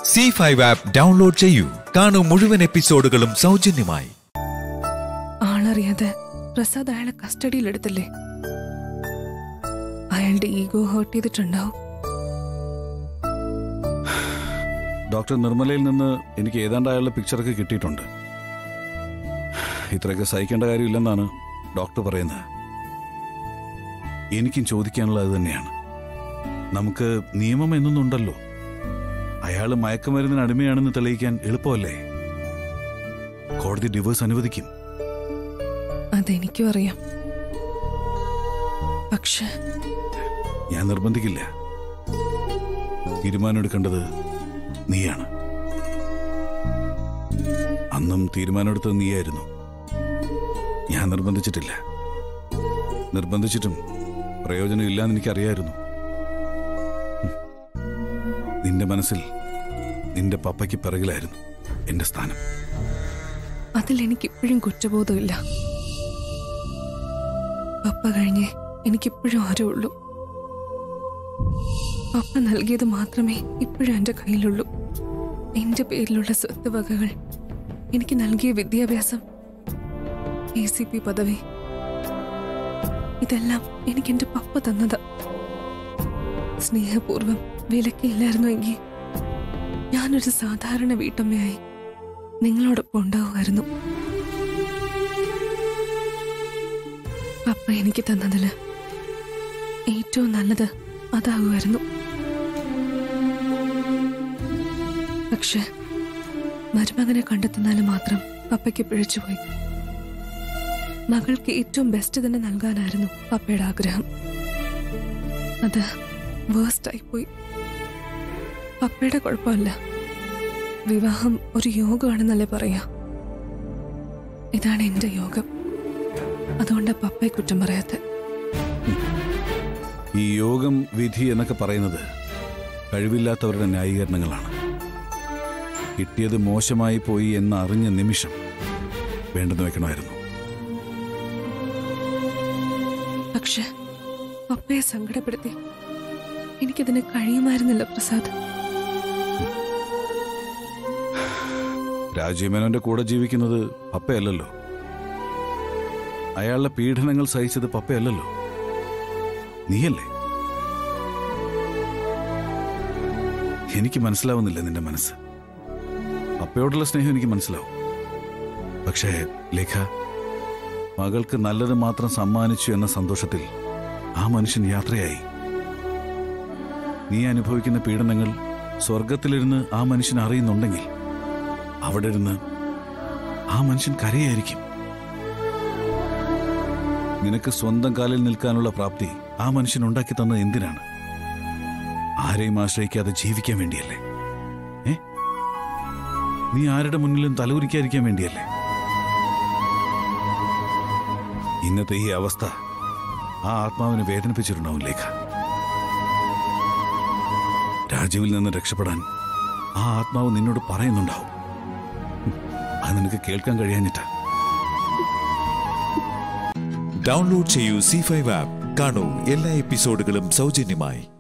C five app download ചെയ്യൂ കാണൂ മുഴുവൻ എപ്പിസോഡുകളും സൗജന്യമായി ആളറിയാതെ പ്രസാദ് അയാളെ കസ്റ്റഡിയിലെടുത്തില്ലേ അയാളുടെ ഈഗോ ഹേർട്ട് ചെയ്തിട്ടുണ്ടാവും ഡോക്ടർ നിർമ്മലയിൽ നിന്ന് എനിക്ക് ഏതാണ്ട് അയാളുടെ പിക്ചറൊക്കെ കിട്ടിയിട്ടുണ്ട് ഇത്രയൊക്കെ സഹിക്കേണ്ട കാര്യമില്ലെന്നാണ് ഡോക്ടർ പറയുന്നത് എനിക്കും ചോദിക്കാനുള്ളത് അത് തന്നെയാണ് നമുക്ക് നിയമം എന്നൊന്നുണ്ടല്ലോ അയാൾ മയക്കുമരുന്നിന് അടിമയാണെന്ന് തെളിയിക്കാൻ എളുപ്പമല്ലേ കോടതി ഡിവോഴ്സ് അനുവദിക്കും അതെനിക്കും അറിയാം പക്ഷെ ഞാൻ നിർബന്ധിക്കില്ല തീരുമാനമെടുക്കേണ്ടത് നീയാണ് അന്നും തീരുമാനമെടുത്തത് നീയായിരുന്നു ഞാൻ നിർബന്ധിച്ചിട്ടില്ല നിർബന്ധിച്ചിട്ടും പ്രയോജനമില്ലാന്ന് എനിക്കറിയായിരുന്നു ഉം. നിന്റെ മനസ്സിൽ നിന്റെ പപ്പയ്ക്ക് പിറകിലായിരുന്നു എന്റെ സ്ഥാനം അതിൽ എനിക്കിപ്പോഴും കുറ്റബോധമില്ല പപ്പ കഴിഞ്ഞ് എനിക്കിപ്പോഴും ആരോ ഉള്ളൂ പപ്പ നൽകിയത് മാത്രമേ ഇപ്പോഴും എൻ്റെ കയ്യിലുള്ളൂ എൻ്റെ പേരിലുള്ള സ്വത്ത് വകകൾ എനിക്ക് നൽകിയ വിദ്യാഭ്യാസം എ സി പി പദവി ഇതെല്ലാം എനിക്ക് എൻ്റെ പപ്പ തന്നതാ സ്നേഹപൂർവം വിലക്കില്ലായിരുന്നുവെങ്കിൽ ഞാനൊരു സാധാരണ വീട്ടമ്മയായി നിങ്ങളോടൊപ്പം ഉണ്ടാവുമായിരുന്നു പപ്പ എനിക്ക് തന്നതില് ഏറ്റവും നല്ലത് അതാകുമായിരുന്നു പക്ഷെ മരുമകനെ കണ്ടെത്തുന്നാല് മാത്രം പപ്പയ്ക്ക് പിഴച്ചുപോയി മകൾക്ക് ഏറ്റവും ബെസ്റ്റ് തന്നെ നൽകാനായിരുന്നു പപ്പയുടെ ആഗ്രഹം അത് വേസ്റ്റ് പോയി പപ്പയുടെ കുഴപ്പമല്ല വിവാഹം ഒരു യോഗമാണെന്നല്ലേ പറയാ ഇതാണ് എന്റെ യോഗം അതുകൊണ്ട് പപ്പയെ കുറ്റം പറയാത്ത ഈ യോഗം വിധി എന്നൊക്കെ പറയുന്നത് കഴിവില്ലാത്തവരുടെ ന്യായീകരണങ്ങളാണ് കിട്ടിയത് മോശമായി പോയി എന്ന് അറിഞ്ഞ നിമിഷം വേണ്ടെന്ന് വെക്കണമായിരുന്നു പക്ഷെ പപ്പയെ സങ്കടപ്പെടുത്തി എനിക്കതിന് കഴിയുമായിരുന്നില്ല പ്രസാദ് രാജീവ് മേനോന്റെ കൂടെ ജീവിക്കുന്നത് പപ്പയല്ലല്ലോ അയാളുടെ പീഡനങ്ങൾ സഹിച്ചത് പപ്പയല്ലല്ലോ നീയല്ലേ എനിക്ക് മനസ്സിലാവുന്നില്ല നിന്റെ മനസ്സ് പപ്പയോടുള്ള സ്നേഹം എനിക്ക് മനസ്സിലാവും പക്ഷേ ലേഖ മകൾക്ക് നല്ലത് മാത്രം സമ്മാനിച്ചു എന്ന സന്തോഷത്തിൽ ആ മനുഷ്യൻ യാത്രയായി നീ അനുഭവിക്കുന്ന പീഡനങ്ങൾ സ്വർഗത്തിലിരുന്ന് ആ മനുഷ്യൻ അറിയുന്നുണ്ടെങ്കിൽ അവിടെ ഇരുന്ന് ആ മനുഷ്യൻ കരയായിരിക്കും നിനക്ക് സ്വന്തം കാലിൽ നിൽക്കാനുള്ള പ്രാപ്തി ആ മനുഷ്യൻ ഉണ്ടാക്കി തന്നത് എന്തിനാണ് ആരെയും ആശ്രയിക്കാതെ ജീവിക്കാൻ വേണ്ടിയല്ലേ ഏ നീ ആരുടെ മുന്നിലും തലകുരിക്കാതിരിക്കാൻ വേണ്ടിയല്ലേ ഇന്നത്തെ ഈ അവസ്ഥ ആ ആത്മാവിനെ വേദനിപ്പിച്ചിട്ടുണ്ടാവും ലേഖ രാജുവിൽ നിന്ന് രക്ഷപ്പെടാൻ ആ ആത്മാവ് നിന്നോട് പറയുന്നുണ്ടാവും ഉം, അത് നിനക്ക് കേൾക്കാൻ കഴിയാഞ്ഞിട്ടാ ഡൗൺലോഡ് ചെയ്യൂ സി ഫൈവ് ആപ്പ് കാണൂ എല്ലാ എപ്പിസോഡുകളും സൗജന്യമായി